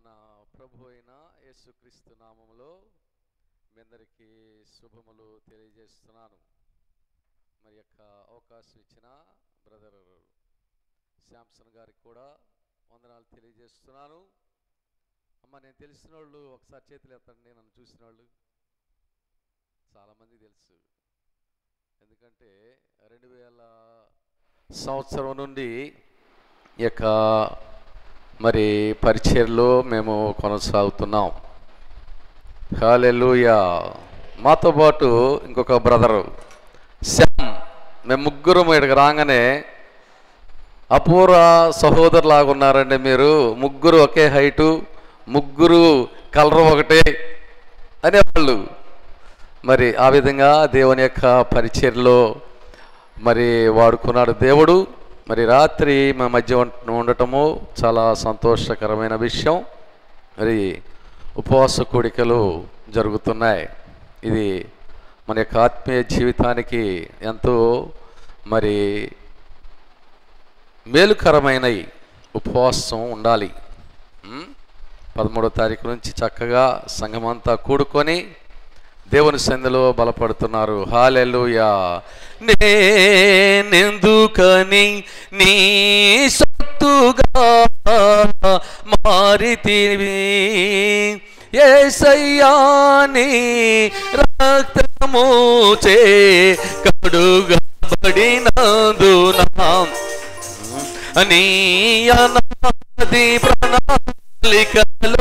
మన ప్రభు అయిన యేసుక్రీస్తు నామములో మీ అందరికీ శుభములు తెలియజేస్తున్నాను మరి యొక్క అవకాశం ఇచ్చిన బ్రదర్ శాంసన్ గారికి కూడా వందనాలు తెలియజేస్తున్నాను అమ్మ నేను తెలిసిన వాళ్ళు ఒకసారి చేతులు ఎత్తండి నన్ను చూసిన వాళ్ళు చాలామంది తెలుసు ఎందుకంటే రెండు వేల సంవత్సరం నుండి ఈ యొక్క మరి పరిచయలో మేము కొనసాగుతున్నాం హాలెలూయా మాతో పాటు ఇంకొక బ్రదరు శ్యామ్ మేము ముగ్గురు ఇక్కడికి రాగానే అపూర్వ సహోదరులాగా ఉన్నారండి మీరు ముగ్గురు ఒకే హైటు ముగ్గురు కలర్ ఒకటే అనేవాళ్ళు మరి ఆ విధంగా దేవుని యొక్క పరిచర్లో మరి వాడుకున్నాడు దేవుడు మరి రాత్రి మా మధ్య ఉంట- ఉండటము చాలా సంతోషకరమైన విషయం మరి ఉపవాస కూడికలు జరుగుతున్నాయి ఇది మన యొక్క ఆత్మీయ జీవితానికి ఎంతో మరి మేలుకరమైనవి ఉపవాసం ఉండాలి ఉం? పదమూడో తారీఖు నుంచి చక్కగా సంఘమంతా కూడుకొని దేవుని సంధిలో బలపడుతున్నారు హాలెలుయా నేనెందుకని నీ సొత్తుగా మారితివి ఏసయ్యాని రక్తము చే కడుగబడినందునా నీ అనాది ప్రణాళికలో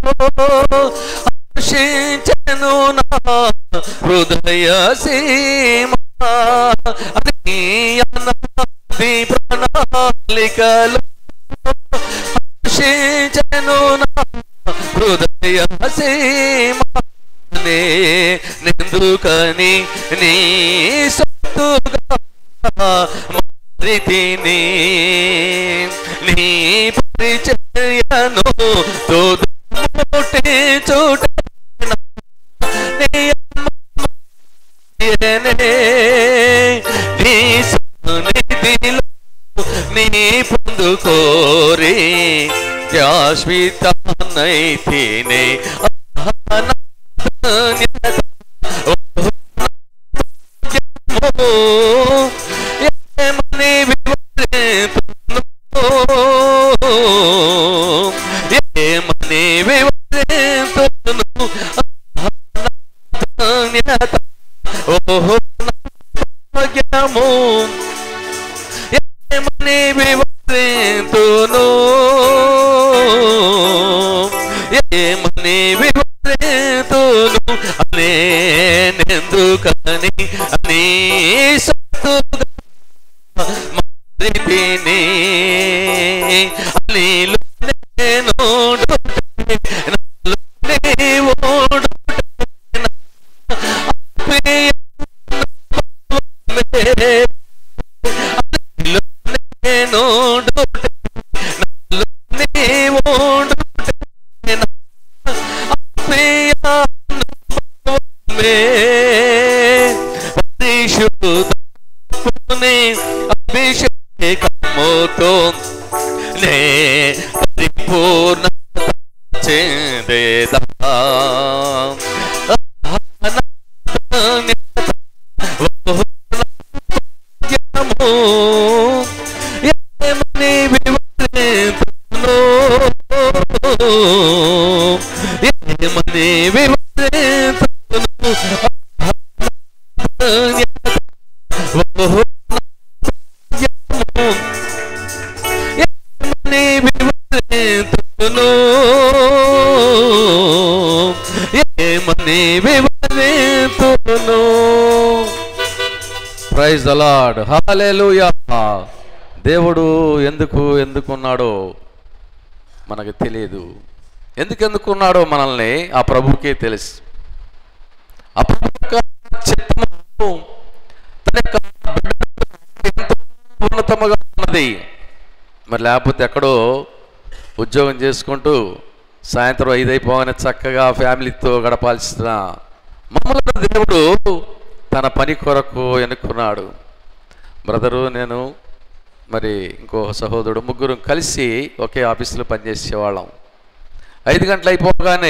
హర్షించెను నా హృదయ సీమ నీ అనాది ప్రణాళికలో హర్షించెను నా హృదయ సీమ నే నెందుకని నీ సొత్తుగా మారితిని నీ పరిచయను తోటి చూట నీ సన్నిధిలో నీ పొందుకోరి శాశ్వతనైతేనే ఏమని వివరింతును ఏమని వివరింతును ధన్యత ఓహో భాగ్యము ఏమని వివరింతును ఏమని వివరింతును అనేందుకని అనే సత్తుగా మారితిని నీలో నేను నేను అభిషేకముతో నే పరిపూర్ణ చెందేదా ఏమని వివరింతును ఏమని వివరింతును ఏమని వివరింతును ఏమని వివరింతును ప్రైజ్ ద లార్డ్ హల్లెలూయా దేవుడు ఎందుకు ఎందుకున్నాడో మనకు తెలియదు ఎందుకు ఎందుకున్నాడో మనల్ని ఆ ప్రభుకే తెలుసు ఆ ప్రభు యొక్క చిత్తము తన యొక్క బిడ్డలకు ఎంతో ఉన్నతముగా ఉన్నది మరి లేకపోతే ఎక్కడో ఉద్యోగం చేసుకుంటూ సాయంత్రం ఐదు అయిపోగానే చక్కగా ఫ్యామిలీతో గడపాల్సిన మమ్మల్ని దేవుడు తన పని కొరకు ఎన్నుకున్నాడు బ్రదరు నేను మరి ఇంకో సహోదరుడు ముగ్గురు కలిసి ఒకే ఆఫీసులో పనిచేసేవాళ్ళం ఐదు గంటలు అయిపోగానే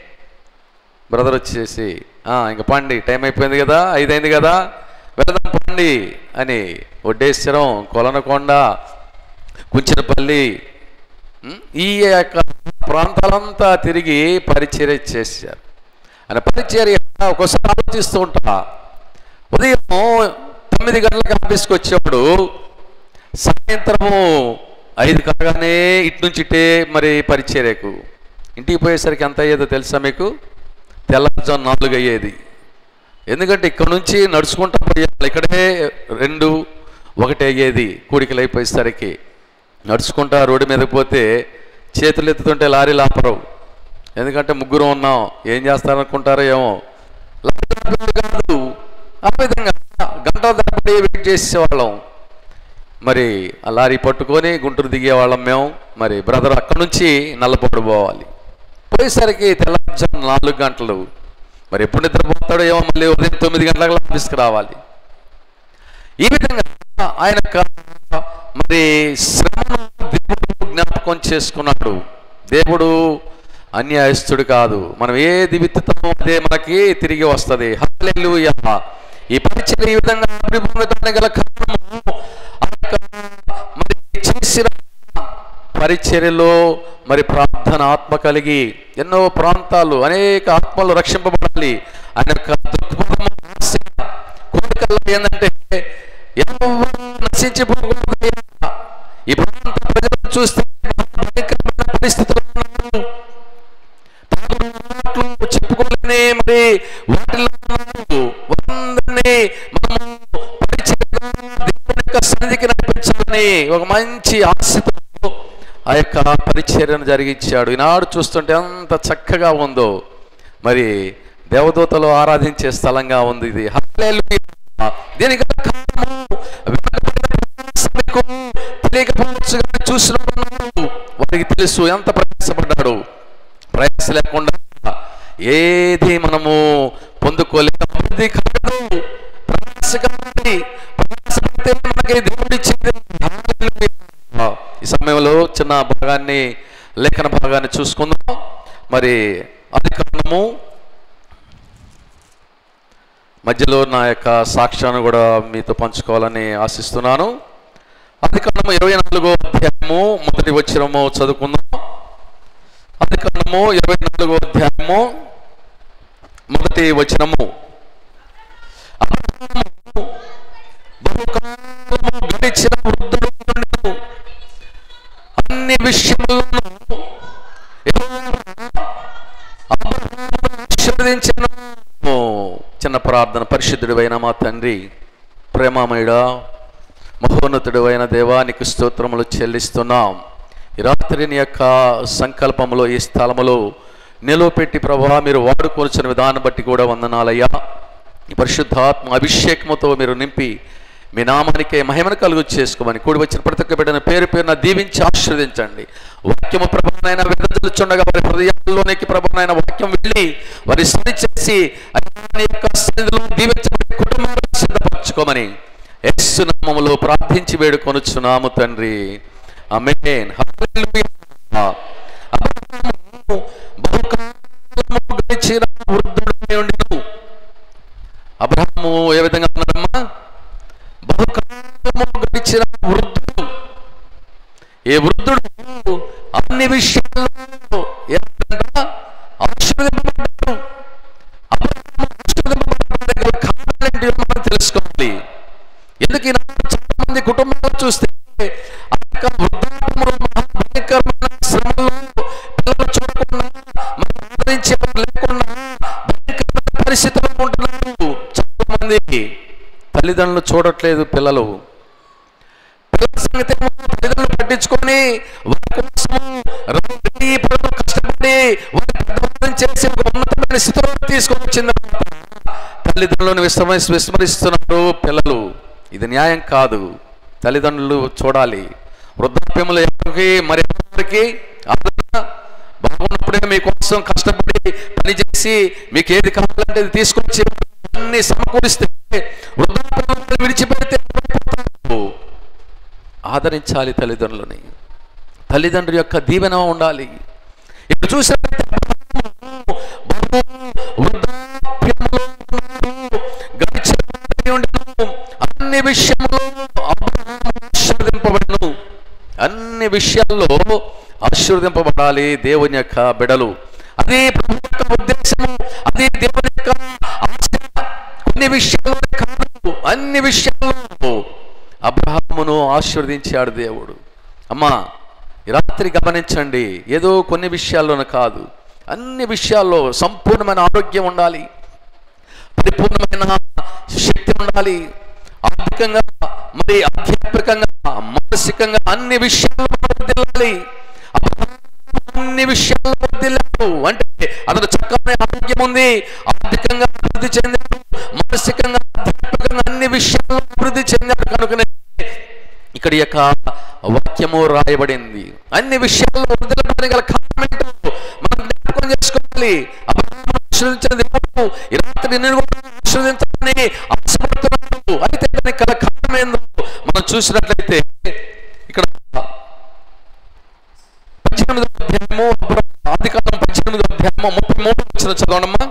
బ్రదర్ వచ్చేసి "ఆ, ఇంక పండి టైం అయిపోయింది కదా ఐదు అయింది కదా వెళదాం పండి అని వడ్డేశ్వరం కొలనకొండ కుంచెనపల్లి ఉం, ఈ యొక్క ప్రాంతాలంతా తిరిగి పరిచర్య చేశారు ఆయన పరిచర్య ఒకసారి ఆలోచిస్తూ ఉంటా ఉదయం తొమ్మిది గంటలకు ఆఫీస్కి వచ్చేవాడు సాయంత్రము ఐదు కాగానే ఇటు నుంచి ఇటే మరి పరిచర్యకు ఇంటికి పోయేసరికి ఎంత అయ్యేదో తెలుసా మీకు తెల్లవారుజాము నాలుగు అయ్యేది ఎందుకంటే ఇక్కడ నుంచి నడుచుకుంటా పోయేవాళ్ళు ఇక్కడే రెండు ఒకటి అయ్యేది కూడికలు అయిపోయేసరికి నడుచుకుంటా రోడ్డు మీదకి పోతే చేతులు ఎత్తుతుంటే లారీలు ఆపరు ఎందుకంటే ముగ్గురు ఉన్నాం ఏం చేస్తారనుకుంటారో ఏమో లారీ ఆపేది కాదు ఆ విధంగా గంట తరబడి వెయిట్ చేసేవాళ్ళం మరి ఆ లారీ పట్టుకొని గుంటూరు దిగేవాళ్ళం మేము మరి బ్రదర్ అక్కడి నుంచి నల్లపొడు పోవాలి పోయేసరికి తెల్లవారుజాము నాలుగు గంటలు మరి ఎప్పుడు నిద్రపోతాడో ఏమో మళ్ళీ ఉదయం తొమ్మిది గంటలకు ఆఫీస్కి రావాలి ఈ విధంగా ఆయన యొక్క మరి శ్రమను దేవుడు జ్ఞాపకం చేసుకున్నాడు దేవుడు అన్యాయస్తుడు కాదు మనం ఏది విత్తుతామో అదే మనకి తిరిగి వస్తుంది హల్లెలూయా ఈ పరిచయం ఈ విధంగా అభివృద్ధి గల కారణము ఆ యొక్క మరి చేసిన పరిచర్యలో మరి ప్రార్థన ఆత్మ కలిగి ఎన్నో ప్రాంతాలు అనేక ఆత్మలు రక్షింపబడాలి ఆయన యొక్క దృక్పథము ఆశ, కోరికల్లో ఏంటంటే ఎవరు నశించిపోకూడదు ఈ ప్రాంత ప్రజలను చూస్తే భయంకరమైన పరిస్థితులు ఉన్నారు. తాగుడు మాటలు చెప్పుకోలేని మరి వాటిలో ఉన్నారు. వారందరినీ మనము పరిచయంగా దేవుని యొక్క సన్నిధికి నడిపించాలని ఒక మంచి ఆశతో ఆ యొక్క పరిచర్యను జరిగించాడు ఈనాడు చూస్తుంటే ఎంత చక్కగా ఉందో మరి దేవదూతలు ఆరాధించే స్థలంగా ఉంది ఇది హల్లెలూయా. దీనికి గల కారణము వెనుకబడిన ప్రయాసకు తెలియకపోవచ్చు కానీ చూసిన వారు ఉన్నారు. వారికి తెలుసు ఎంత ప్రయాసపడ్డాడు ప్రయాస లేకుండా ఏది మనము పొందుకోలేము అభివృద్ధి కలగదు ప్రయాస కావాలి ప్రయాసపడితే మనకి దేవుడు ఇచ్చేది హల్లెలూయా. ఈ సమయంలో చిన్న భాగాన్ని లేఖన భాగాన్ని చూసుకుందాం మరి అది కారణము మధ్యలో నా యొక్క సాక్ష్యాన్ని కూడా మీతో పంచుకోవాలని ఆశిస్తున్నాను అది కారణము ఇరవై నాలుగో అధ్యాయము మొదటి వచ్చినము చదువుకుందాం అది కారణము ఇరవై నాలుగో అధ్యాయము మొదటి వచనము అబ్రహాము బహుకాలము గడిచిన వృద్ధుడు నుండెను. అన్ని విషయములను అబ్రహామును ఆశీర్వదించెను. చిన్న ప్రార్థన పరిశుద్ధుడివైన మా తండ్రి ప్రేమమయుడా మహోన్నతుడు అయిన దేవానికి స్తోత్రములు చెల్లిస్తున్నాం ఈ రాత్రి నీ యొక్క సంకల్పములో ఈ స్థలములో నిలువపెట్టి ప్రభా మీరు వాడుకొనిచిన విధానం బట్టి కూడా వందనాలయ్యా ఈ పరిశుద్ధాత్మ అభిషేకముతో మీరు నింపి మీ నామానికే మహిమను కలుగు చేసుకోమని కూడి వచ్చిన ప్రతి ఒక్క బిడ్డను పేరు పేరున దీవించి ఆశీర్వదించండి వాక్యము ప్రభానైన వెదజల్చుండగా వారి హృదయాల్లోనికి ప్రభానైన వాక్యం వెళ్ళి వారి సరి చేసి ఆయన యొక్క సన్నిధిలో దీవించబడి కుటుంబాలను సిద్ధపరచుకోమని యేసు నామములో ప్రార్థించి వేడుకొనుచున్నాము తండ్రి ఆమేన్ హల్లెలూయా అబ్రహాము బహుకాలము గడిచిన వృద్ధుడై ఉండెను అబ్రహాము ఏ విధంగా ఉన్నాడమ్మా బహుకాలము గడిచిన వృద్ధుడు ఏ వృద్ధుడు అన్ని విషయాల్లో ఏమంట ఆశీర్వదింపబడ్డాడు అబ్రహాము ఆశీర్వదింపబడ్డానికి గల కారణాలేంటివో మనం తెలుసుకోవాలి ఎందుకు ఈనాడు చాలా మంది కుటుంబాలు చూస్తే ఆ యొక్క వృద్ధాప్యములో మహా భయంకరమైన శ్రమలో పిల్లలు చూడకుండా మరి ఆదరించేవారు లేకుండా భయంకరమైన పరిస్థితుల్లో ఉంటున్నారు చాలా మంది తల్లిదండ్రులు చూడట్లేదు పిల్లలు పిల్లల సంగతి ఏమో తల్లిదండ్రులు పట్టించుకొని వారి కోసం రాత్రి పగలు కష్టపడి వారి పెద్దవాళ్ళని చేసి ఒక ఉన్నతమైన స్థితిలో తీసుకొని వచ్చింది తల్లిదండ్రులను విస్మరి విస్మరిస్తున్నారు పిల్లలు ఇది న్యాయం కాదు తల్లిదండ్రులు చూడాలి వృద్ధాప్యములు ఎవరికి మరి ఎవరికి ఆదరణ బాగున్నప్పుడే మీకోసం కష్టపడి పనిచేసి మీకు ఏది కావాలంటే అది తీసుకొచ్చి అన్ని సమకూరిస్తే వృద్ధాప్యంలో విడిచిపెడితే పడిపోతారు. ఆదరించాలి తల్లిదండ్రులని తల్లిదండ్రుల యొక్క దీవెన ఉండాలి ఇప్పుడు చూసిన విషయాల్లో ఆశీర్వదింపబడాలి దేవుని యొక్క బిడలు అది ప్రభు యొక్క ఉద్దేశము అది దేవుని యొక్క ఆశ కొన్ని విషయాల్లో కాదు అన్ని విషయాల్లో అబ్రహామును ఆశీర్వదించాడు దేవుడు అమ్మా ఈ రాత్రి గమనించండి ఏదో కొన్ని విషయాల్లోనే కాదు అన్ని విషయాల్లో సంపూర్ణమైన ఆరోగ్యం ఉండాలి పరిపూర్ణమైన శక్తి ఉండాలి ఆర్థికంగా మరి ఆధ్యాత్మికంగా మానసికంగా అన్ని విషయాల్లో వర్ధిల్లాలి అన్ని విషయాల్లో వర్ధిల్లాడు అంటే అతను చక్కని ఆరోగ్యం ఉంది ఆర్థికంగా అభివృద్ధి చెందాడు మానసికంగా ఆధ్యాత్మికంగా అన్ని విషయాల్లో అభివృద్ధి చెందాడు కనుకనే ఇక్కడ యొక్క వాక్యము రాయబడింది అన్ని విషయాల్లో వదిలడానికి గల కారణం ఏంటో మనం జ్ఞాపకం చేసుకోవాలి అబ్రహామును ఆశీర్వదించిన దేవుడు ఈ రాత్రి నిన్ను కూడా ఆశీర్వదించాలని ఆశపడుతున్నాడు అయితే దానికి గల కారణం ఏందో మనం చూసినట్లయితే ఇక్కడ పద్దెనిమిదో అధ్యాయము ఆదికాలం పద్దెనిమిదో అధ్యాయము ముప్పై మూడు వచ్చిన చదవడమ్మా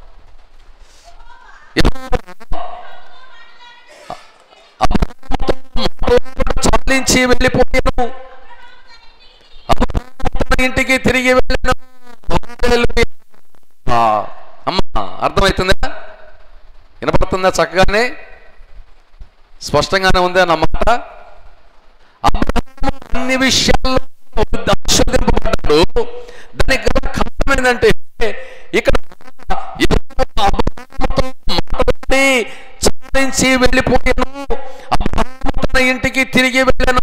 చాలించి వెళ్ళిపోయాను అబ్రహాము ఇంటికి తిరిగి వెళ్ళాను అమ్మా అర్థమవుతుందా వినపడుతుందా చక్కగానే స్పష్టంగానే ఉందా నా మాట అబ్రహాము అన్ని విషయాల్లో ఆశీర్వదింపబడ్డాడు దానికి గల కారణం ఏంటంటే ఇక్కడ యెహోవా అబ్రహాముతో మాట్లాడి చాలించి వెళ్ళిపోయాను అబ్రహాము తన ఇంటికి తిరిగి వెళ్ళాను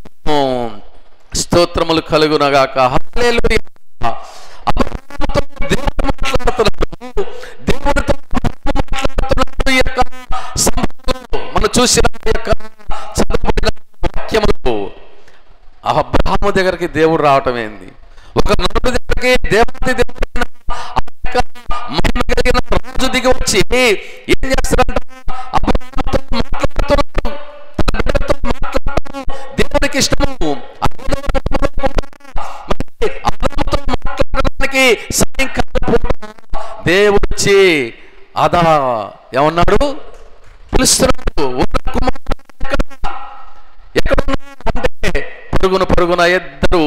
స్తోత్రములు కలుగునగాక హల్లెలూయా అబ్రహాముతో దేవుడు మాట్లాడుతున్నాడు దేవుడితో అబ్రహాము మాట్లాడుతున్నాడు ఈ యొక్క సంభవంలో మనం చూసిన ఈ యొక్క చదవబడిన వాక్యములు ఆ అబ్రహాము దగ్గరికి దేవుడు రావటం ఏంది ఒక నరుడి దగ్గరికి దేవాది దేవుడైన ఆ యొక్క మహిమ కలిగిన రాజు దిగి వచ్చి ఏం చేస్తారంట అబ్రహాముతో మాట్లాడుతున్నాడు తన బిడ్డతో మాట్లాడుతూ దేవునికి ఇష్టము అదే రూపంలో కూడా మరి అబ్రహాముతో మాట్లాడడానికి సాయంకాలం పూట దేవుడు వచ్చి అదా ఏమన్నాడు పిలుస్తున్నాడు ఉన్న కుమారుడు ఎక్కడ? ఎక్కడ ఉన్నావు అంటే పరుగున పరుగున ఇద్దరు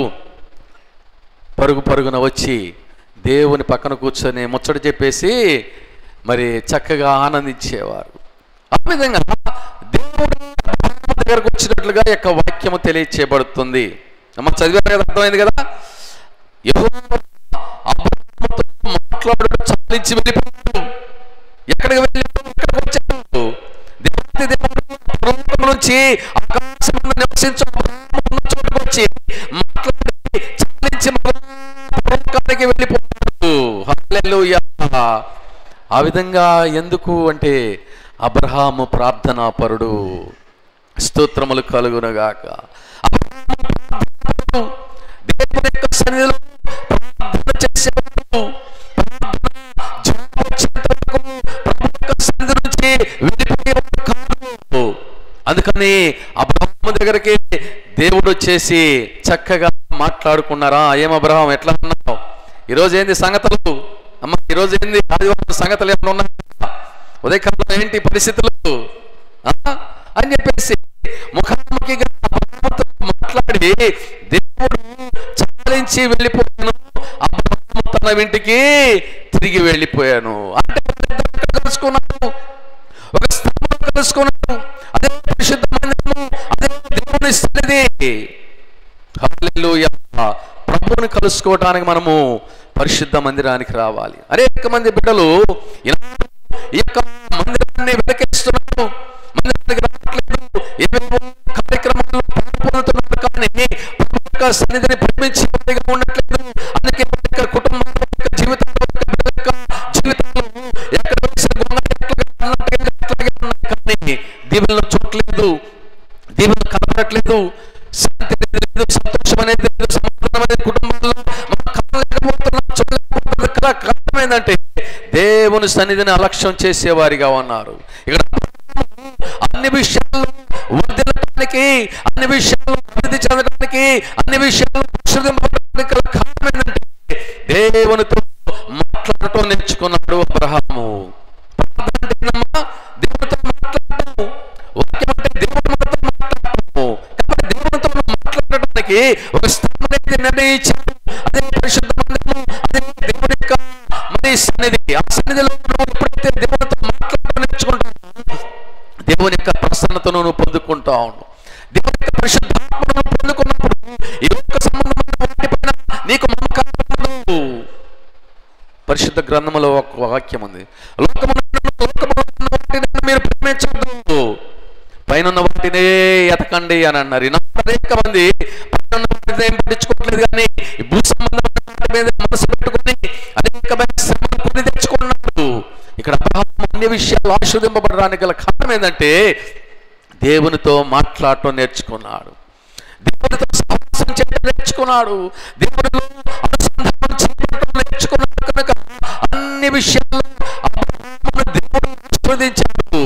పరుగు పరుగున వచ్చి దేవుని పక్కన కూర్చొని ముచ్చట చెప్పేసి మరి చక్కగా ఆనందించేవారు ఆ విధంగా దేవుడు అబ్రహాము దగ్గరకు వచ్చినట్లుగా ఈ యొక్క వాక్యము తెలియచేయబడుతుంది అమ్మ చదివారు కదా అర్థమైంది కదా యెహోవా అబ్రహాముతో మాట్లాడు చాలించి వెళ్ళిపోయాడు ఎక్కడికి వెళ్ళాడు ఎక్కడికి వచ్చాడు దేవాది దేవుడు పరలోకం నుంచి ఆకాశం మీద నివసించు అబ్రహాము ఉన్న చోటుకు వచ్చి మాట్లాడి చాలించి పరలోకానికి వెళ్ళిపోయాడు హల్లెలూయా ఆ విధంగా ఎందుకు అంటే అబ్రహాము ప్రార్థనా పరుడు స్తోత్రములు కలుగునగాక అబ్రహాము ప్రార్థనాపరుడు. దేవుని యొక్క సన్నిధిలో ప్రార్థన చేసేవాడు ప్రార్థన జవాబు వచ్చేంత వరకు ప్రభు యొక్క సన్నిధి నుంచి వెళ్ళిపోయేవాడు కాదు అందుకని అబ్రహాము దగ్గరికి దేవుడు వచ్చేసి చక్కగా మాట్లాడుకున్నారా ఏం అబ్రహాం ఎట్లా ఉన్నావు ఈరోజు ఏంది సంగతులు అమ్మ ఈరోజు ఏంది ఆదివారం సంగతులు ఏమైనా ఉన్నాయా ఉదయకాలం ఏంటి పరిస్థితులు ఆ? అని చెప్పేసి ముఖాముఖిగా అబ్రహాముతో మాట్లాడి దేవుడు చాలించి వెళ్ళిపోయాను అబ్రహాము తన ఇంటికి తిరిగి వెళ్ళిపోయాను అంటే వాళ్ళిద్దరూ ఎక్కడ కలుసుకున్నాను ఒక స్థలంలో కలుసుకున్నాను అదే పరిశుద్ధ మందిరము అదే దేవుని సన్నిధి హల్లెలూయా ప్రభువుని కలుసుకోవటానికి మనము పరిశుద్ధ మందిరానికి రావాలి అనేక మంది బిడ్డలు ఇలా ఈ యొక్క మందిరాన్ని వెనకేస్తున్నారు మందిరానికి రావట్లేదు ఏవేవో కార్యక్రమాల్లో పాల్పొందుతున్నారు కానీ ప్రభు యొక్క సన్నిధిని ప్రేమించే వారిగా ఉండట్లేదు అందుకే వారి యొక్క కుటుంబాల యొక్క జీవితాల యొక్క బిడ్డల యొక్క జీవితాలు ఎక్కడ వేసిన గొంగళి ఎట్లాగే అన్నట్టుగా అట్లాగే ఉన్నాయి కానీ దీవెనలు చూడట్లేదు దీవెనలు కనపడట్లేదు శాంతి అనేది లేదు సంతోషం అనేది లేదు సమాధానం అనేది కుటుంబాల్లో మనం కనలేకపోతున్నాం చూడలేకపోతున్నాం కదా కారణం ఏంటంటే దేవుని సన్నిధిని అలక్ష్యం చేసేవారిగా ఉన్నారు ఇక్కడ అన్ని విషయాల్లో వర్ధిల్లడానికి అన్ని విషయాల్లో అభివృద్ధి చెందడానికి అన్ని విషయాల్లో ఆశీర్వదింపబడడానికి గల కారణం ఏంటంటే దేవునితో మాట్లాడటం నేర్చుకున్నాడు అబ్రహాము ప్రార్థన అంటే ఏంటమ్మా? దేవునితో మాట్లాడటం వాక్యం అంటే దేవుడు మనతో మాట్లాడటము కాబట్టి దేవునితో మనం మాట్లాడటానికి ఒక మందిరాన్ని ఇచ్చాడు అదే పరిశుద్ధ మందిరము అదే దేవుని యొక్క మరి సన్నిధి ఆ సన్నిధిలో నువ్వు ఎప్పుడైతే దేవునితో మాట్లాడటం నేర్చుకుంటావు దేవుని యొక్క ప్రసన్నతను నువ్వు పొందుకుంటా ఉన్నావు దేవుని యొక్క పరిశుద్ధాత్మను నువ్వు పొందుకున్నప్పుడు ఈ యొక్క సంబంధమైన వాటిపైన నీకు మమకారం ఉండదు. పరిశుద్ధ గ్రంథములో ఒక వాక్యం ఉంది లోకమున లోకములో ఉన్న వాటిని మీరు ప్రేమించద్దు పైన ఉన్న వాటినే ఎతకండి అని అన్నారు ఈనాడు అనేక మంది పైన ఉన్న వాటిని ఏం పట్టించుకోవట్లేదు కానీ ఈ భూ సంబంధమైన వాటి మీద మనసు పెట్టుకొని అనేకమైన శ్రమలు కొని తెచ్చుకున్నాడు ఇక్కడ అబ్రహాము అన్ని విషయాలు ఆశీర్వదింపబడడానికి గల కారణం ఏంటంటే దేవునితో మాట్లాడటం నేర్చుకున్నాడు దేవునితో సహవాసం చేయడం నేర్చుకున్నాడు దేవునిలో అనుసంధానం చేయడం నేర్చుకున్నాడు కనుక అన్ని విషయాల్లో అబ్రహామును దేవుడు ఆశీర్వదించాడు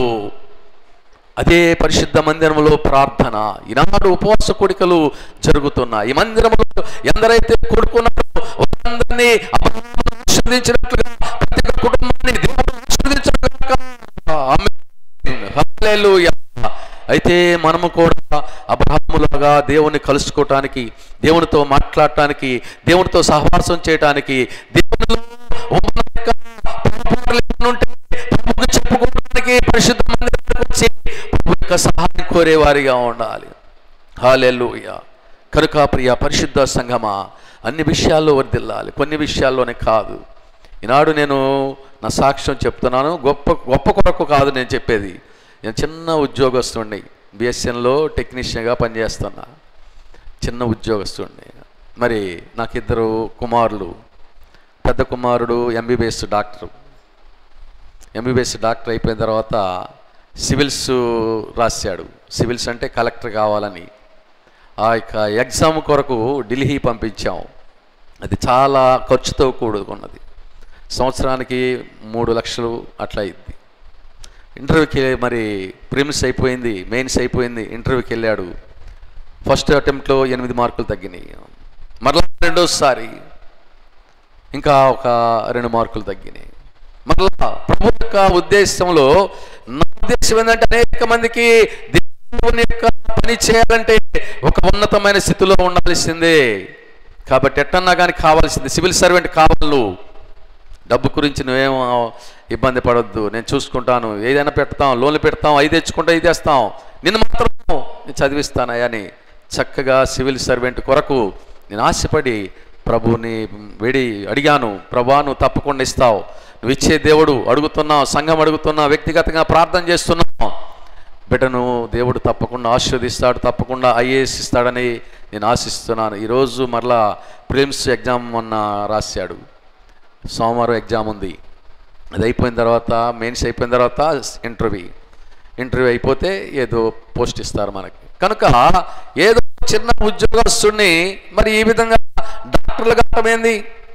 అదే పరిశుద్ధ మందిరములో ప్రార్థన ఈనాడు ఉపవాస కోడికలు జరుగుతున్నాయి ఈ మందిరములో ఎందరైతే కూడుకున్నారో వారందరినీ అబ్రహామును ఆశీర్వదించినట్లుగా ప్రతి ఒక్క కుటుంబాన్ని దేవుడు ఆశీర్వదించగాక. ఆమేన్. హల్లెలూయా. అయితే మనము కూడా అబ్రహములాగా దేవుని కలుసుకోవటానికి దేవునితో మాట్లాడటానికి దేవునితో సహవాసం చేయటానికి దేవునిలో ఉన్న యొక్క పొరపాట్లు ఏమైనా ఉంటే ప్రభువుకు చెప్పుకోవడానికి పరిశుద్ధ మందిరానికి వచ్చి ప్రభు యొక్క సహాయం కోరేవారిగా ఉండాలి హాలెల్లుయ కనుక ప్రియ పరిశుద్ధ సంగమా అన్ని విషయాల్లో వర్దిల్లాలి కొన్ని విషయాల్లోనే కాదు ఈనాడు నేను నా సాక్ష్యం చెప్తున్నాను గొప్ప గొప్ప కొరకు కాదు నేను చెప్పేది నేను చిన్న ఉద్యోగస్తుడిని బిఎస్ఎన్లో టెక్నీషియన్గా పనిచేస్తున్నా చిన్న ఉద్యోగస్తుడిని మరి నాకు ఇద్దరు కుమారులు పెద్ద కుమారుడు ఎంబీబీఎస్ డాక్టర్ ఎంబీబీఎస్ డాక్టర్ అయిపోయిన తర్వాత సివిల్స్ రాశాడు సివిల్స్ అంటే కలెక్టర్ కావాలని ఆ యొక్క ఎగ్జామ్ కొరకు ఢిల్లీ పంపించాం అది చాలా ఖర్చుతో కూడుకున్నది సంవత్సరానికి మూడు లక్షలు అట్లా అయింది ఇంటర్వ్యూకి మరి ప్రిమ్స్ అయిపోయింది మెయిన్స్ అయిపోయింది ఇంటర్వ్యూకి వెళ్ళాడు ఫస్ట్ అటెంప్ట్లో ఎనిమిది మార్కులు తగ్గినాయి మరలా రెండోసారి ఇంకా ఒక రెండు మార్కులు తగ్గినాయి మరలా ప్రభు యొక్క ఉద్దేశంలో నా ఉద్దేశం ఏంటంటే అనేక మందికి దేవుని యొక్క పని చేయాలంటే ఒక ఉన్నతమైన స్థితిలో ఉండాల్సిందే కాబట్టి ఎట్టన్నా కానీ కావాల్సింది సివిల్ సర్వెంట్ కావాలి నువ్వు డబ్బు గురించి నువ్వేం ఇబ్బంది పడొద్దు నేను చూసుకుంటాను ఏదైనా పెడతాం లోన్లు పెడతాం అవి తెచ్చుకుంటే ఇది తెస్తాం నిన్ను మాత్రం నేను చదివిస్తానయ్యా అని చక్కగా సివిల్ సర్వెంట్ కొరకు నేను ఆశపడి ప్రభువుని వేడి అడిగాను ప్రభా నువ్వు తప్పకుండా ఇస్తావు నువ్వు ఇచ్చే దేవుడు అడుగుతున్నావు సంఘం అడుగుతున్నావు వ్యక్తిగతంగా ప్రార్థన చేస్తున్నావు బిడ్డను దేవుడు తప్పకుండా ఆశీర్వదిస్తాడు తప్పకుండా ఐఏఎస్ ఇస్తాడని నేను ఆశిస్తున్నాను ఈరోజు మరలా ప్రిలిమ్స్ ఎగ్జామ్ మొన్న రాశాడు సోమవారం ఎగ్జామ్ ఉంది అది అయిపోయిన తర్వాత మెయిన్స్ అయిపోయిన తర్వాత ఇంటర్వ్యూ ఇంటర్వ్యూ అయిపోతే ఏదో పోస్ట్ ఇస్తారు మనకి కనుక ఏదో చిన్న ఉద్యోగస్తుడిని మరి ఈ విధంగా డాక్టర్లు కట్టమేంది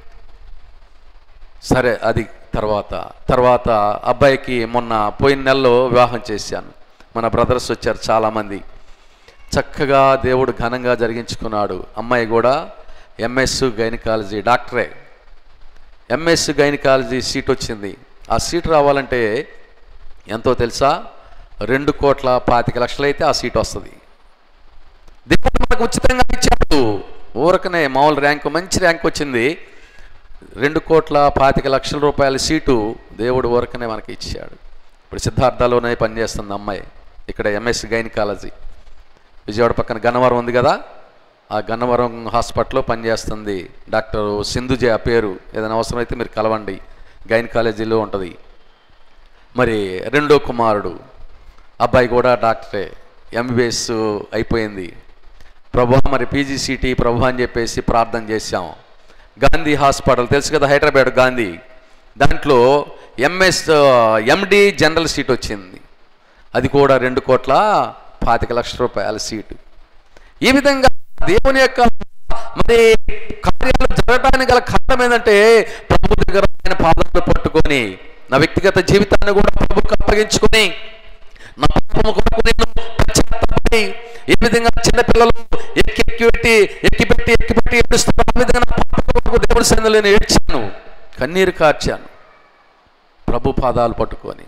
సరే అది తర్వాత తర్వాత అబ్బాయికి మొన్న పోయిన నెలలో వివాహం చేశాను మన బ్రదర్స్ వచ్చారు చాలామంది చక్కగా దేవుడు ఘనంగా జరిగించుకున్నాడు అమ్మాయి కూడా ఎంఎస్ గైనకాలజీ డాక్టరే ఎంఎస్ గైనకాలజీ సీట్ వచ్చింది ఆ సీట్ రావాలంటే ఎంతో తెలుసా రెండు కోట్ల పాతిక లక్షలు అయితే ఆ సీట్ వస్తుంది దేవుడు మనకు ఉచితంగా ఇచ్చాడు ఊరకనే మామూలు ర్యాంకు మంచి ర్యాంక్ వచ్చింది రెండు కోట్ల పాతిక లక్షల రూపాయల సీటు దేవుడు ఊరకనే మనకి ఇచ్చాడు ఇప్పుడు సిద్ధార్థలోనే పనిచేస్తుంది అమ్మాయి ఇక్కడ ఎంఎస్ గైనకాలజీ విజయవాడ పక్కన గన్నవరం ఉంది కదా ఆ గన్నవరం హాస్పిటల్లో పనిచేస్తుంది డాక్టర్ సింధుజే ఆ పేరు ఏదైనా అవసరమైతే మీరు కలవండి గైన్ కాలేజీలో ఉంటుంది మరి రెండో కుమారుడు అబ్బాయి కూడా డాక్టరే ఎంబీబీఎస్ అయిపోయింది ప్రభు మరి పీజీసీటీ ప్రభు అని చెప్పేసి ప్రార్థన చేశాం గాంధీ హాస్పిటల్ తెలుసు కదా హైదరాబాద్ గాంధీ దాంట్లో ఎంఎస్ ఎండి జనరల్ సీట్ వచ్చింది అది కూడా రెండు కోట్ల పాతిక లక్షల రూపాయల సీటు ఈ విధంగా దేవుని యొక్క మరి కార్యాలు జరగడానికి గల కారణం ఏంటంటే ప్రభు దగ్గర ఆయన పాదాలు పట్టుకొని నా వ్యక్తిగత జీవితాన్ని కూడా ప్రభుకు అప్పగించుకొని నా పాపము కొరకు నేను పశ్చాత్తాపడి ఏ విధంగా చిన్నపిల్లలు ఎక్కి ఎక్కి పెట్టి ఎక్కి పెట్టి ఎక్కి పెట్టి ఏడుస్తారు ఆ విధంగా నా పాపం కొరకు దేవుడి సన్నిధిలో నేను ఏడ్చాను కన్నీరు కార్చాను ప్రభు పాదాలు పట్టుకొని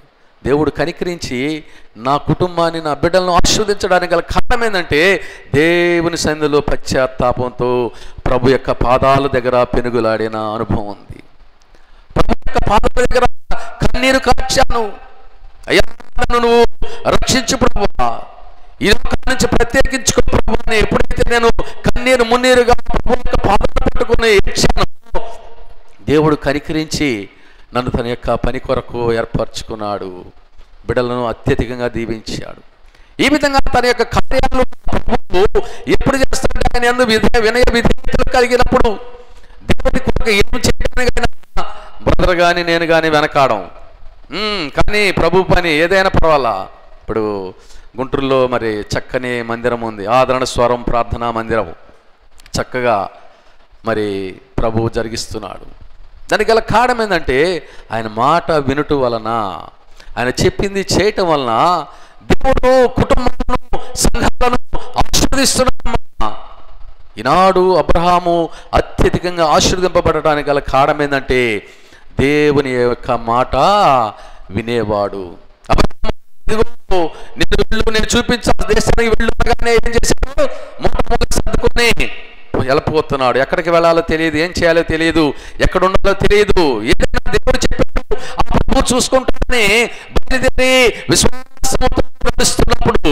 దేవుడు కనికరించి నా కుటుంబాన్ని నా బిడ్డలను ఆశీర్వదించడానికి గల కారణం ఏంటంటే దేవుని సన్నిధిలో పశ్చాత్తాపంతో ప్రభు యొక్క పాదాల దగ్గర పెనుగులాడిన అనుభవం ఉంది ప్రభు యొక్క పాదాల దగ్గర కన్నీరు కార్చాను అయ్యా నన్ను నువ్వు రక్షించు ప్రభువా ఈ లోకం నుంచి ప్రత్యేకించుకో ప్రభు అని ఎప్పుడైతే నేను కన్నీరు మున్నీరుగా ప్రభు యొక్క పాదాలు పట్టుకుని ఏడ్చాను దేవుడు కనికరించి నన్ను తన యొక్క పని కొరకు ఏర్పరచుకున్నాడు బిడ్డలను అత్యధికంగా దీవించాడు ఈ విధంగా తన యొక్క కార్యాలు ప్రభువు ఎప్పుడు చేస్తాడంటే ఆయన ఎందు విధ వినయ విధేయతలు కలిగినప్పుడు దేవుడి కొరకు ఏం చేయడానికైనా బ్రదర్ కానీ నేను కానీ వెనకాడం ఉమ్, కానీ ప్రభు పని ఏదైనా పర్వాలా ఇప్పుడు గుంటూరులో మరి చక్కని మందిరం ఉంది ఆదరణ స్వరం ప్రార్థనా మందిరం చక్కగా మరి ప్రభువు జరిగిస్తున్నాడు దానికి గల కారణం ఏంటంటే ఆయన మాట వినుట వలన ఆయన చెప్పింది చేయటం వలన దేవుడు కుటుంబాలను సంఘాలను ఆశీర్వదిస్తున్నాడు ఈనాడు అబ్రహాము అత్యధికంగా ఆశీర్వదింపబడటానికి గల కారణం ఏంటంటే దేవుని యొక్క మాట వినేవాడు అబ్రహాము, ఇదిగో నేను వెళ్ళు నేను చూపించాల్సిన దేశానికి వెళ్ళు అనగానే ఏం చేశాడు మూట మూట సర్దుకొని వెళ్ళిపోతున్నాడు ఎక్కడికి వెళ్ళాలో తెలియదు ఏం చేయాలో తెలియదు ఎక్కడ ఉండాలో తెలియదు ఏదైనా దేవుడు చెప్పాడు ఆ ప్రభు చూసుకుంటానే బయలుదేరి విశ్వాసంతో నడుస్తున్నప్పుడు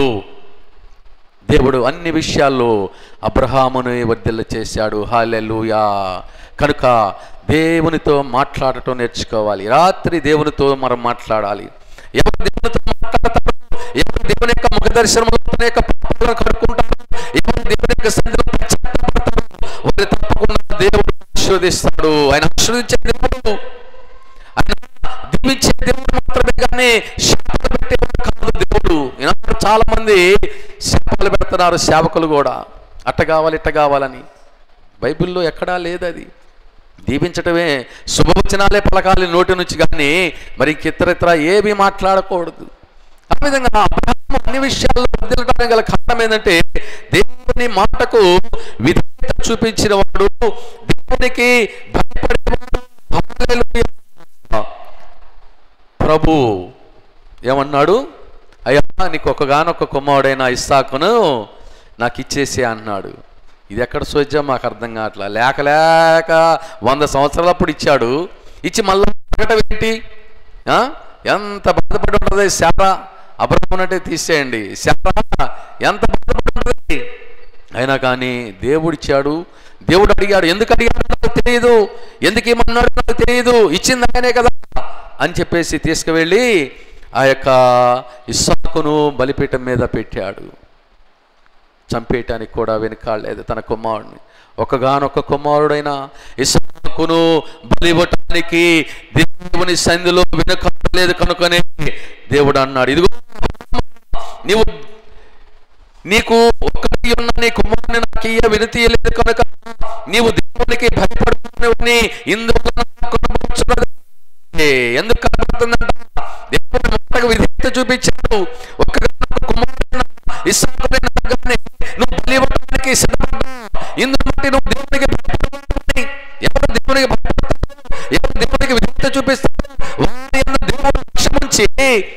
దేవుడు అన్ని విషయాల్లో అబ్రహామును వర్ధిల్ల చేశాడు హాలెలుయా కనుక దేవునితో మాట్లాడటం నేర్చుకోవాలి రాత్రి దేవునితో మనం మాట్లాడాలి ఎవరు దేవునితో మాట్లాడతారు ఎవరు దేవుని యొక్క ముఖ దర్శనంలో తన యొక్క పాపాలను కడుక్కుంటారు ఎవరు దేవుని యొక్క సన్నిధిలో పశ్చాత్తాపడతారు వారిని తప్పకుండా దేవుడు ఆశీర్వదిస్తాడు ఆయన ఆశీర్వదించే దేవుడు ఆయన దీవించే దేవుడు మాత్రమే కానీ శాపాలు పెట్టేవాడు కాదు దేవుడు ఈనాడు చాలా మంది శాపాలు పెడుతున్నారు సేవకులు కూడా అట్ట కావాలి ఇట్ట కావాలని బైబిల్లో ఎక్కడా లేదు అది దీవించటమే శుభవచనాలే పలకాలి నోటి నుంచి కానీ మరి ఇతరత్ర ఏమీ మాట్లాడకూడదు ఆ విధంగా అబ్రహాము అన్ని విషయాల్లో వదిలటానికి గల కారణం ఏంటంటే దేవుని మాటకు విధేయత చూపించిన వాడు దేవునికి భయపడేవాడు హల్లెలూయా. ప్రభు ఏమన్నాడు అయ్యా నీకు ఒకగానొక కుమారుడైన ఇస్సాకును నాకు ఇచ్చేసి అన్నాడు ఇది ఎక్కడ సోజ్యం మాకు అర్థం కావట్లా లేక లేక వంద సంవత్సరాలప్పుడు ఇచ్చాడు ఇచ్చి మళ్ళీ అడగటం ఏంటి ఆ? ఎంత బాధపడి ఉంటుంది శారా అబ్రహ్మనంటే తీసేయండి శారా ఎంత బాధపడి ఉంటుంది అయినా కానీ దేవుడు ఇచ్చాడు దేవుడు అడిగాడు ఎందుకు అడిగాడు నాకు తెలియదు ఎందుకు ఏమన్నాడు నాకు తెలియదు ఇచ్చింది ఆయనే కదా అని చెప్పేసి తీసుకువెళ్ళి ఆ యొక్క ఇస్సాకును బలిపీఠం మీద పెట్టాడు చంపేయటానికి కూడా వెనుకాడలేదు తన కుమారుడిని ఒకగానొక కుమారుడైన ఇస్సాకును బలివ్వటానికి దేవుని సంధిలో వెనుకాడలేదు కనుకనే దేవుడు అన్నాడు ఇదిగో నీవు నీకు ఒక్కటి ఉన్న నీ కుమారుని నాకు ఇయ్య వినతీయలేదు కనుక నీవు దేవునికి భయపడుతున్నవని ఇందువలన నాకు కనబడుచున్నది. ఎందుకు కనబడుతుందంట దేవుని మాటకు విధేయత చూపించాడు ఒక్కగానొక కుమారుడైన ఇస్సాకుని నరగానే నువ్వు బలి ఇవ్వడానికి సిద్ధపడ్డావు ఇందును బట్టి నువ్వు దేవునికి భయపడుతున్నావు ఎవరు దేవునికి భయపడతారు ఎవరు దేవునికి విధేయత చూపిస్తారు వారి యందు దేవుడు లక్ష్యముంచి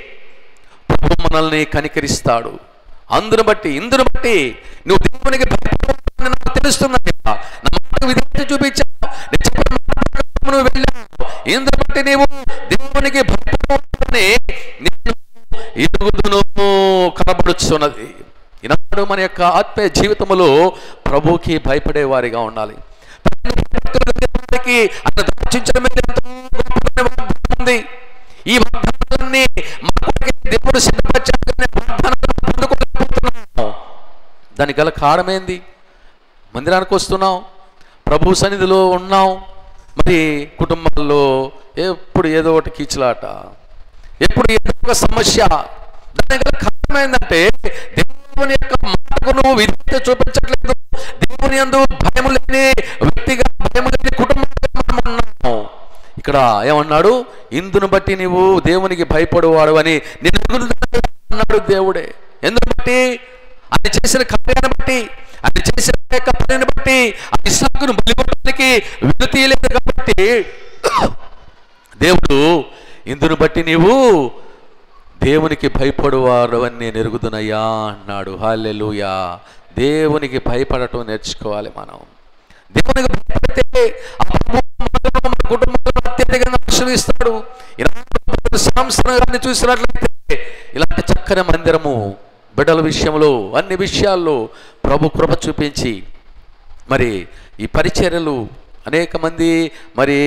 ప్రభు మనల్ని కనికరిస్తాడు అందును బట్టి ఇందును బట్టి నువ్వు దేవునికి భయపడవని నాకు తెలుస్తుందయ్యా నా మాటకు విధేయత చూపించావు నేను చెప్పిన మాట ప్రకారం నువ్వు వెళ్ళావు ఇందును బట్టి నీవు దేవునికి భయపడవని నేను ఎదుగుదును కనబడుచున్నది ఈనాడు మన యొక్క ఆత్మీయ జీవితంలో ప్రభువుకి భయపడే వారిగా ఉండాలి వారికి ఆయన దర్శించడమే ఎంతో గొప్పదైన వాగ్దానం ఉంది ఈ వాగ్దానాలన్నీ మన కొరకే దేవుడు సిద్ధపరచాలనే వాగ్దానాలను పొందుకోలేకపోతున్నాం దానికి గల కారణమేంది మందిరానికి వస్తున్నాం ప్రభు సన్నిధిలో ఉన్నాం మరి కుటుంబాల్లో ఎప్పుడు ఏదో ఒకటి కీచులాట ఎప్పుడు ఏదో ఒక సమస్య దానికి గల కారణం ఏంటంటే దేవుని యొక్క మాటకు నువ్వు విధేయత చూపించట్లేదు దేవుని యందు భయం లేని వ్యక్తిగా భయం లేని కుటుంబంగా మనం ఉన్నాం ఇక్కడ ఏమన్నాడు ఇందును బట్టి నీవు దేవునికి భయపడువాడు అని నేను అన్నాడు దేవుడే ఎందుకు బట్టి ఆయన చేసిన కార్యాన్ని బట్టి ఆయన చేసిన యొక్క పనిని బట్టి ఆ ఇస్సాకును బలిపడటానికి వినతీయలేదు కాబట్టి దేవుడు ఇందును బట్టి నీవు దేవునికి భయపడువారు అని నేను ఎరుగుదునయ్యా అన్నాడు హాలెలుయా దేవునికి భయపడటం నేర్చుకోవాలి మనం దేవునికి భయపడితే ఆ ప్రభువు మనలో, మన కుటుంబంలో అత్యధికంగా ఆశీర్వదిస్తాడు ఇలాంటి సాంసన గారిని చూసినట్లయితే ఇలాంటి చక్కని మందిరము బిడ్డల విషయంలో అన్ని విషయాల్లో ప్రభు కృప చూపించి మరి ఈ పరిచర్యలు అనేక మంది మరి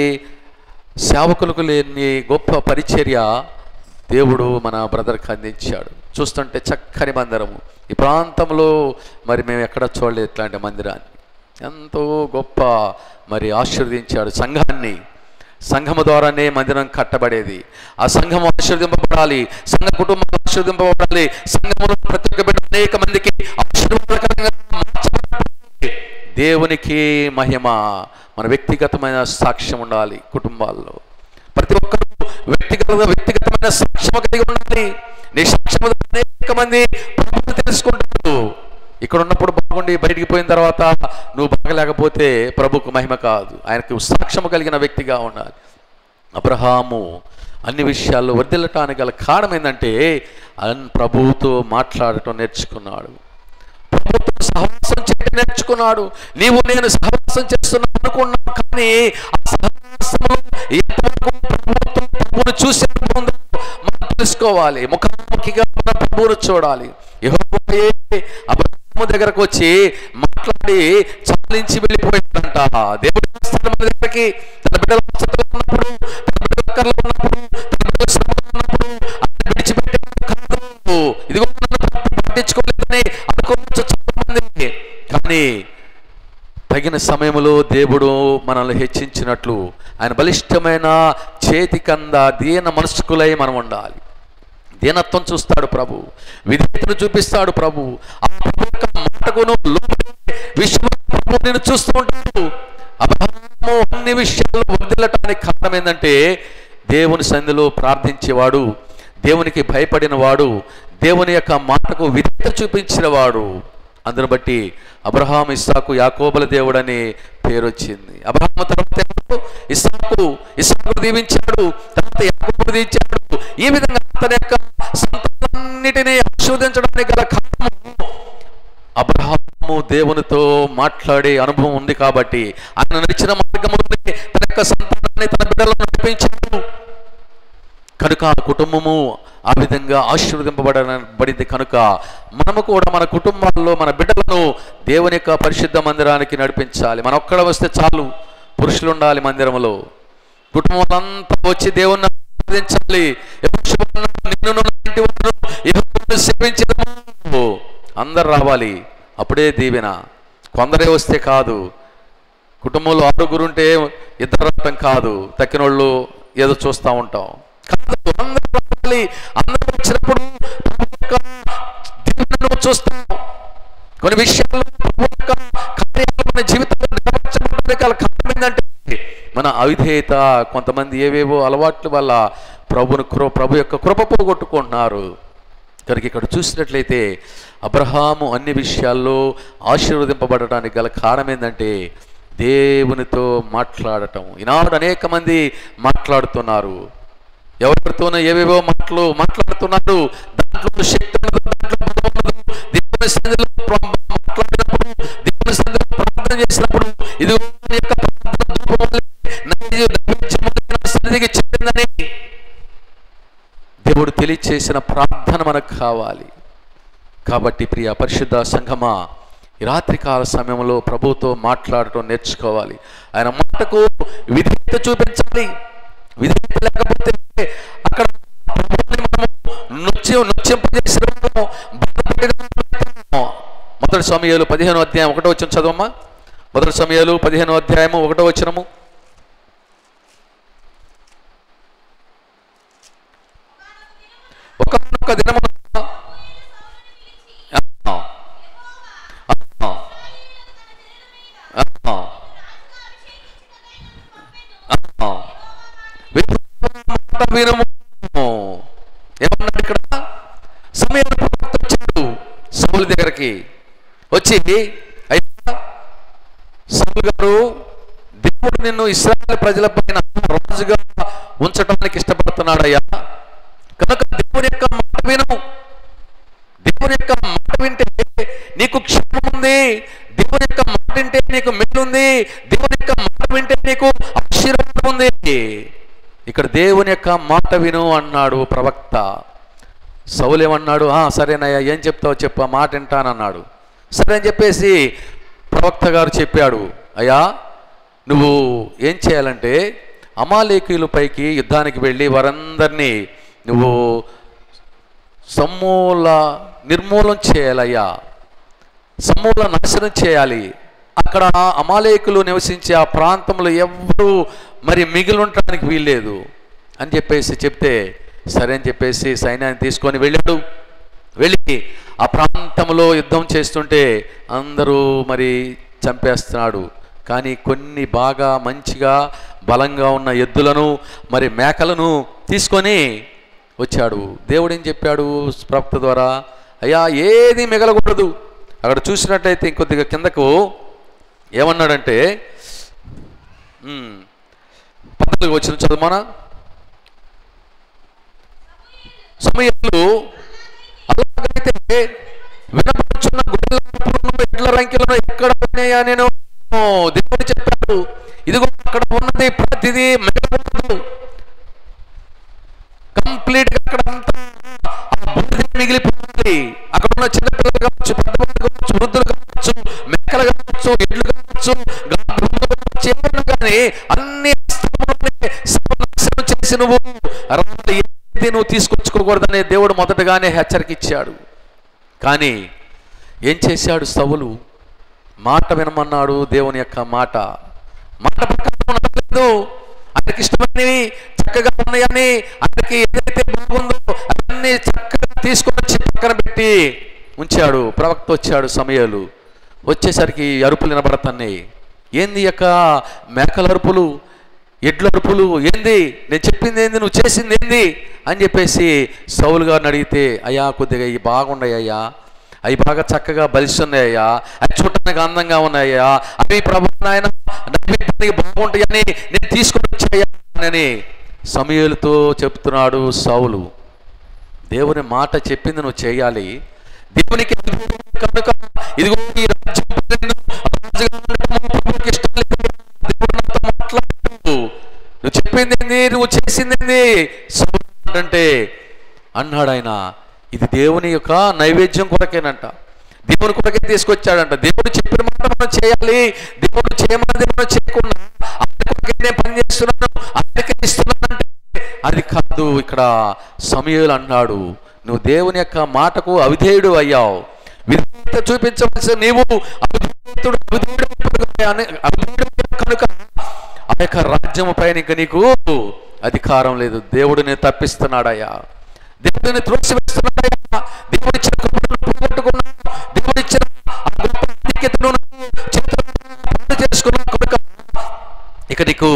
సేవకులకు లేని గొప్ప పరిచర్య దేవుడు మన బ్రదర్కి అందించాడు చూస్తుంటే చక్కని మందిరము ఈ ప్రాంతంలో మరి మేము ఎక్కడ చూడలేదు ఇట్లాంటి మందిరాన్ని ఎంతో గొప్ప మరి ఆశీర్వదించాడు సంఘాన్ని సంఘము ద్వారానే మందిరం కట్టబడేది ఆ సంఘం ఆశీర్వదింపబడాలి సంఘ కుటుంబం ఆశీర్వదింపబడాలి సంఘములో ప్రతి ఒక్క బిడ్డ అనేక మందికి ఆశీర్వాదకరంగా మార్చబడాలి. దేవునికి మహిమ మన వ్యక్తిగతమైన సాక్ష్యం ఉండాలి కుటుంబాల్లో ప్రతి ఒక్కరు వ్యక్తిగత వ్యక్తిగతమైన సాక్ష్యం కలిగి ఉండాలి నీ సాక్ష్యం ద్వారా అనేక మంది ప్రభువుని తెలుసుకుంటారు ఇక్కడ ఉన్నప్పుడు బాగుండి బయటికి పోయిన తర్వాత నువ్వు బాగలేకపోతే ప్రభుకు మహిమ కాదు ఆయనకు సాక్ష్యము కలిగిన వ్యక్తిగా ఉండాలి అబ్రహాము అన్ని విషయాల్లో వర్దిల్లటానికి గల కారణం ఏంటంటే అన్ ప్రభువుతో మాట్లాడటం నేర్చుకున్నాడు ప్రభుత్వం సహవాసం చేయడం నేర్చుకున్నాడు నీవు నేను సహవాసం చేస్తున్నాను అనుకున్నాను కానీ ఆ సహవాసంలో ఎంతవరకు ప్రభుత్వం ప్రభువును చూసే ఉందో మనం తెలుసుకోవాలి ముఖాముఖిగా మన ప్రభువును చూడాలి యెహోవాయే అబ్రహాము దగ్గరకు వచ్చి మాట్లాడి చాలించి వెళ్ళిపోయాడంట దేవుడు వస్తాడు మన దగ్గరికి తన బిడ్డల అవసరతలో ఉన్నప్పుడు తన బిడ్డల అక్కర్లో ఉన్నప్పుడు తన బిడ్డల శ్రమలో ఉన్నప్పుడు ఆయన విడిచిపెట్టే కాదు ఇదిగో నన్ను పట్టించుకోలేదని అనుకోవచ్చు చాలా మంది కానీ తగిన సమయంలో దేవుడు మనల్ని హెచ్చించినట్లు ఆయన బలిష్టమైన చేతికంద దీన మనస్కులై మనం ఉండాలి దీనత్వం చూస్తాడు ప్రభు విధేయతను చూపిస్తాడు ప్రభు ఆ ప్రభు యొక్క మాటకును లోబడే విషయంలో ప్రభు నేను చూస్తూ ఉంటాడు అబ్రహాము అన్ని విషయాల్లో వదిలటానికి కారణం ఏంటంటే దేవుని సంధిలో ప్రార్థించేవాడు దేవునికి భయపడిన వాడు దేవుని యొక్క మాటకు విధేయత చూపించిన వాడు అందును బట్టి అబ్రహాం ఇస్సాకు యాకోబుల దేవుడని పేరు వచ్చింది అబ్రహాము తర్వాత ఎవరు? ఇస్సాకు ఇస్సాకు దీవించాడు తర్వాత యాకోబు దీవించాడు ఈ విధంగా తన యొక్క సంతానాన్నిటినీ ఆశీర్వదించడానికి గల కారణము అబ్రహాము దేవునితో మాట్లాడే అనుభవం ఉంది కాబట్టి ఆయన నడిచిన మార్గంలోనే తన యొక్క సంతానాన్ని తన బిడ్డలను నడిపించాడు కనుక ఆ కుటుంబము ఆ విధంగా ఆశీర్వదింపబడబడింది కనుక మనము కూడా మన కుటుంబాల్లో మన బిడ్డలను దేవుని యొక్క పరిశుద్ధ మందిరానికి నడిపించాలి మన ఒక్కడ వస్తే చాలు పురుషులు ఉండాలి మందిరంలో కుటుంబం అంతా వచ్చి దేవుణ్ణి ఆరాధించాలి యెహోషువను, నిన్నును నా ఇంటి వారును యెహోవాను సేవించెదము. అందరు రావాలి అప్పుడే దీవెన కొందరే వస్తే కాదు కుటుంబంలో ఆరుగురు ఉంటే ఇద్దరు రావటం కాదు తక్కినోళ్ళు ఏదో చూస్తూ ఉంటాం కాదు అందరూ రావాలి అందరూ వచ్చినప్పుడు ప్రభు యొక్క దీవెనను చూస్తాం కొన్ని విషయాల్లో ప్రభు యొక్క కార్యాలు మన జీవితంలో నెరవేర్చబడడానికి గల కారణం ఏంటంటే మన అవిధేయత కొంతమంది ఏవేవో అలవాట్ల వల్ల ప్రభుని కృ ప్రభు యొక్క కృప పోగొట్టుకుంటున్నారు కనుక ఇక్కడ చూసినట్లయితే అబ్రహాము అన్ని విషయాల్లో ఆశీర్వదింపబడటానికి గల కారణం ఏంటంటే దేవునితో మాట్లాడటం ఈనాడు అనేక మంది మాట్లాడుతున్నారు ఎవరితోనో ఏవేవో మాటలు మాట్లాడుతున్నారు దాంట్లో శక్తి ఉండదు దాంట్లో బలం ఉండదు దేవుని సన్నిధిలో ప్ర- మాట్లాడినప్పుడు దేవుని సన్నిధిలో ప్రార్థన చేసినప్పుడు ఇది యొక్క ప్రార్థన ధూపం వల్లే నైవేద్య- నైవేద్యం వల్లే నా సన్నిధికి చెప్పిందని దేవుడు తెలియచేసిన ప్రార్థన మనకు కావాలి కాబట్టి ప్రియ పరిశుద్ధ సంఘమా ఈ రాత్రికాల సమయంలో ప్రభుతో మాట్లాడటం నేర్చుకోవాలి ఆయన మాటకు విధేయత చూపించాలి విధేయత లేకపోతే అక్కడ ప్రభువుని మనము నొచ్చి నొచ్చింపజేసిన వాళ్ళము, బాధపెట్టిన వాళ్ళము. మొదటి సమయాలు పదిహేను అధ్యాయం ఒకటో వచ్చిన చదవమ్మా మొదటి సమయాలు పదిహేను అధ్యాయము ఒకటో వచ్చినము ఒకనొక దినము ఆ, ఆ, ఆ, ఆ. మాట వినము ఏమన్నాడు ఇక్కడ సమయాన్ని ప్రవక్త వచ్చాడు సౌలు దగ్గరికి వచ్చి అయ్యా సౌలు గారు దేవుడు నిన్ను ఇస్రాయల్ ప్రజల పైన రాజుగా ఉంచడానికి ఇష్టపడుతున్నాడయ్యా కనుక దేవుని యొక్క మాట కంటే నీకు ఆశీర్వాదం ఉంది ఇక్కడ దేవుని యొక్క మాట విను అన్నాడు ప్రవక్త సౌలు ఏమన్నాడు "ఆ, సరేనయ్యా ఏం చెప్తావు చెప్పు ఆ మాట వింటానన్నాడు సరే అని చెప్పేసి ప్రవక్త గారు చెప్పాడు అయ్యా నువ్వు ఏం చేయాలంటే అమాలేకీయుల పైకి యుద్ధానికి వెళ్ళి వారందరినీ నువ్వు సమూల నిర్మూలన చేయాలయ్యా సమూల నాశనం చేయాలి అక్కడ అమాలేకులు నివసించే ఆ ప్రాంతంలో ఎవ్వరూ మరి మిగిలి ఉండటానికి వీల్లేదు అని చెప్పేసి చెప్తే సరే అని చెప్పేసి సైన్యాన్ని తీసుకొని వెళ్ళాడు వెళ్ళి ఆ ప్రాంతంలో యుద్ధం చేస్తుంటే అందరూ మరి చంపేస్తున్నాడు కానీ కొన్ని బాగా మంచిగా బలంగా ఉన్న ఎద్దులను మరి మేకలను తీసుకొని వచ్చాడు దేవుడు ఏం చెప్పాడు ప్రవక్త ద్వారా అయ్యా ఏది మిగలకూడదు అక్కడ చూసినట్టయితే ఇంకొద్దిగా కిందకు ఏమన్నాడంటే ఉమ్, పద్ధతికి వచ్చిన చదువుమానా సమయంలో అలాగైతే వినపడుచున్న గొర్రెలను ఎడ్ల రంకెలను ఎక్కడ ఉన్నాయా నేను దేవుడు చెప్పాడు ఇదిగో అక్కడ ఉన్నది ప్రతిదీ మిగలకూడదు కంప్లీట్ గా అక్కడ అంతా ఆ బూడిద మిగిలిపోయింది అక్కడ ఉన్న చిన్నపిల్లలు కావచ్చు పెద్దవాళ్ళు కావచ్చు వృద్ధులు కావచ్చు మేకలు కావచ్చు ఎడ్లు కావచ్చు గృహాలు కావచ్చు ఏమన్నా కానీ అన్ని స్థలములనే సర్వనాశనం చేసి నువ్వు రాళ్ళు ఏది నువ్వు తీసుకొచ్చుకోకూడదనే దేవుడు మొదటగానే హెచ్చరిక ఇచ్చాడు కానీ ఏం చేశాడు సవులు మాట వినమన్నాడు దేవుని యొక్క మాట మాట ప్రకారం నడవలేదు ఆయనకి ఇష్టమైనవి చక్కగా ఉన్నాయని ఆయనకి ఏదైతే బాగుందో అవన్నీ చక్కగా తీసుకొని వచ్చి పక్కన పెట్టి ఉంచాడు ప్రవక్త వచ్చాడు సమయాలు వచ్చేసరికి అరుపులు వినబడుతున్నాయి ఏంది ఈ యొక్క మేకల అరుపులు ఎడ్ల అరుపులు ఏంది నేను చెప్పింది ఏంది నువ్వు చేసింది ఏంది అని చెప్పేసి సౌలు గారిని అడిగితే అయ్యా కొద్దిగా ఇవి బాగున్నాయి అయ్యా అవి బాగా చక్కగా బలిస్తున్నాయ్యా అవి చూడటానికి అందంగా ఉన్నాయ్యా అవి ప్రభు నాయన నైవేద్యానికి బాగుంటాయని నేను తీసుకొని వచ్చాయని సమయలతో చెప్తున్నాడు సౌలు దేవుని మాట చెప్పింది నువ్వు చేయాలి దేవునికి కనుక ఇదిగో ఈ రాజ్యం పొందిన రాజుగా ఉండటము ప్రభువుకి ఇష్టం లేదు. దేవుడు నాతో మాట్లాడు నువ్వు చెప్పింది ఏంది నువ్వు చేసింది ఏంది సౌలు అంటే అన్నాడు ఆయన ఇది దేవుని యొక్క నైవేద్యం కొరకేనంట దేవుని కొరకే తీసుకొచ్చాడంట దేవుడు చెప్పిన మాట మనం చేయాలి దేవుడు చేయమన్నది మనం చేయకుండా ఆయన కొరకే నేను పని చేస్తున్నాను ఆయనకే ఇస్తున్నానంటే అది కాదు ఇక్కడ సమయాలు అన్నాడు నువ్వు దేవుని యొక్క మాటకు అవిధేయుడు అయ్యావు విధేయత చూపించవలసిన నీవు అవిధేయుడు అవిధేయుడు అని- అవిధేయుడు కనుక ఆ యొక్క రాజ్యము పైన ఇంక నీకు అధికారం లేదు దేవుడిని తప్పిస్తున్నాడయ్యా దేవుడిని త్రోసివేస్తున్నాడయ్యా దేవుడిచ్చిన కృపను పోగొట్టుకున్నావు దేవుడిచ్చిన ఆ గొప్ప ఆధిక్యతను చేతుల్లో పాడు చేసుకున్నావు కనుక ఇక నీకు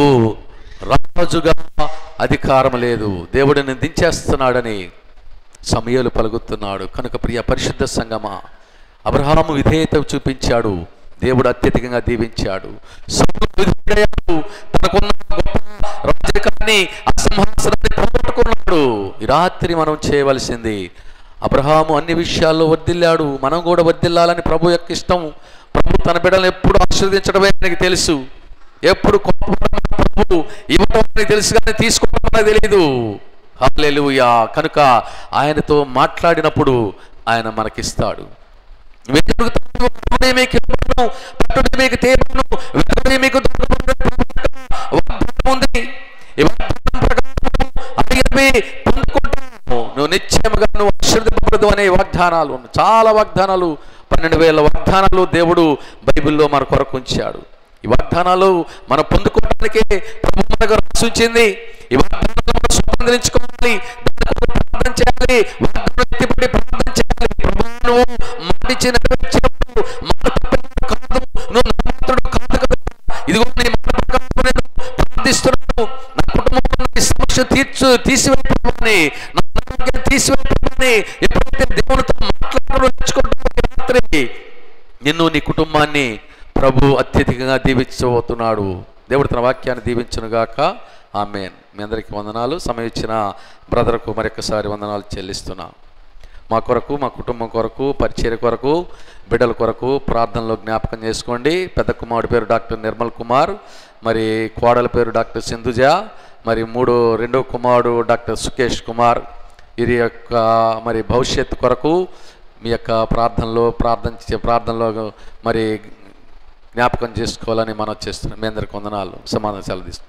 రాజుగా అధికారం లేదు దేవుడిని దించేస్తున్నాడని సమయాలు పలుకుతున్నాడు కనుక ప్రియ పరిశుద్ధ సంగమా అబ్రహాము విధేయత చూపించాడు దేవుడు అత్యధికంగా దీవించాడు సౌలు విధేయుడయ్యాడు. తనకున్న గొప్ప రాజరికాన్ని ఆ సింహాసనాన్ని పోగొట్టుకున్నాడు ఈ రాత్రి మనం చేయవలసింది అబ్రహాము అన్ని విషయాల్లో వర్దిల్లాడు మనం కూడా వర్దిల్లాలని ప్రభు యొక్క ఇష్టం ప్రభు తన బిడ్డలను ఎప్పుడు ఆశీర్వదించడమే ఆయనకి తెలుసు ఎప్పుడు కోపపడడం ప్రభు ఇవ్వడం అని తెలుసు కానీ తీసుకోవడం మనకు తెలియదు హల్లెలూయా కనుక ఆయనతో మాట్లాడినప్పుడు ఆయన మనకిస్తాడు వెతుకుతాను, పట్టునే మీకు ఇవ్వను, పట్టునే మీకు తేబను, వెతుకునే మీకు దొరకబడును. వాగ్దానం ఉంది ఈ వాగ్దానం ప్రకారం అడిగినవి పొందుకుంటాము నువ్వు నిశ్చయముగా నువ్వు ఆశీర్వదింపబడదు అనే వాగ్దానాలు ఉన్నాయి. చాలా వాగ్దానాలు పన్నెండు వేల వాగ్దానాలు దేవుడు బైబిల్లో మన కొరకు ఉంచాడు ఈ వాగ్దానాలు మనం పొందుకోవడానికే ప్రభు మనకు రాసించింది ఈ వాగ్దానాలు మనం స్వతంత్రించుకోవాలి దాని కొరకు ప్రార్థన చేయాలి వాగ్దానం ఎత్తిపడి ప్రార్థన చేయాలి ప్రభు నువ్వు మాటిచ్చి నెరవేర్చినప్పుడు మాట తప్పినప్పుడు కాదు నువ్వు నమ్మతుడు కాదు కదా ఇదిగో నీ మాట ప్రకారం నేను ప్రార్థిస్తున్నాను నా కుటుంబంలో నీ సమస్య తీర్చు తీసివేయమని నా ఆరోగ్యం తీసివేయమని ఎప్పుడైతే దేవునితో మాట్లాడడం నేర్చుకుంటావు ఈ రాత్రి నిన్ను నీ కుటుంబాన్ని ప్రభు అత్యధికంగా దీవించబోతున్నాడు దేవుడు తన వాక్యాన్ని దీవించునుగాక ఆమెన్ మీ అందరికీ వందనాలు సమయం ఇచ్చిన బ్రదర్కు మరొకసారి వందనాలు చెల్లిస్తున్నా మా కొరకు మా కుటుంబం కొరకు పరిచయ కొరకు బిడ్డల కొరకు ప్రార్థనలో జ్ఞాపకం చేసుకోండి పెద్ద కుమారుడి పేరు డాక్టర్ నిర్మల్ కుమార్ మరి కోడల పేరు డాక్టర్ సింధుజ మరి మూడో రెండో కుమారుడు డాక్టర్ సుకేష్ కుమార్ వీరి యొక్క మరి భవిష్యత్తు కొరకు మీ యొక్క ప్రార్థనలో ప్రార్థన చే- ప్రార్థనలో మరి జ్ఞాపకం చేసుకోవాలని మనం చేస్తున్నాం మీ అందరికి వందనాలు సమాధానం సెలవు తీసుకున్నాం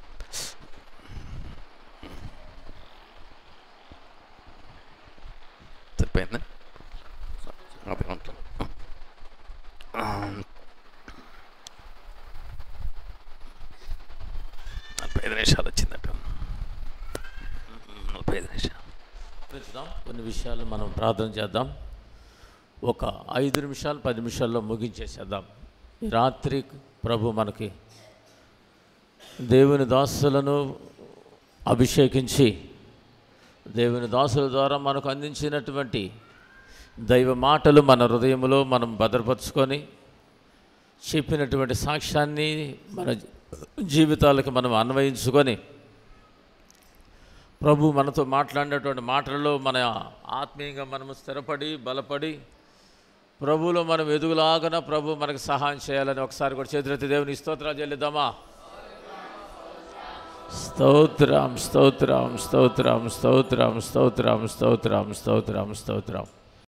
సరిపోయిందా అదే ఉంటాం నలభై ఐదు నిమిషాలు వచ్చిందట నలభై ఐదు నిమిషాలు ప్రార్థించుదాం. కొన్ని విషయాలు మనం ప్రార్థన చేద్దాం ఒక ఐదు నిమిషాలు పది నిమిషాల్లో ముగించేసేద్దాం ఈ రాత్రి ప్రభు మనకి దేవుని దాసులను అభిషేకించి దేవుని దాసుల ద్వారా మనకు అందించినటువంటి దైవ మాటలు మన హృదయంలో మనం భద్రపరుచుకొని చెప్పినటువంటి సాక్ష్యాన్ని మన జీవితాలకు మనం అన్వయించుకొని ప్రభు మనతో మాట్లాడినటువంటి మాటలలో మన ఆత్మీయంగా మనము స్థిరపడి బలపడి ప్రభువులో మనం ఎదుగులాగన ప్రభు మనకు సహాయం చేయాలని ఒకసారి కూడా చేతులెత్తి దేవుని స్తోత్రాలు చెల్లిద్దామా స్తోత్రం స్తోత్రం స్తోత్రం స్తోత్రం స్తోత్రం స్తోత్రం స్తోత్రం స్తోత్రం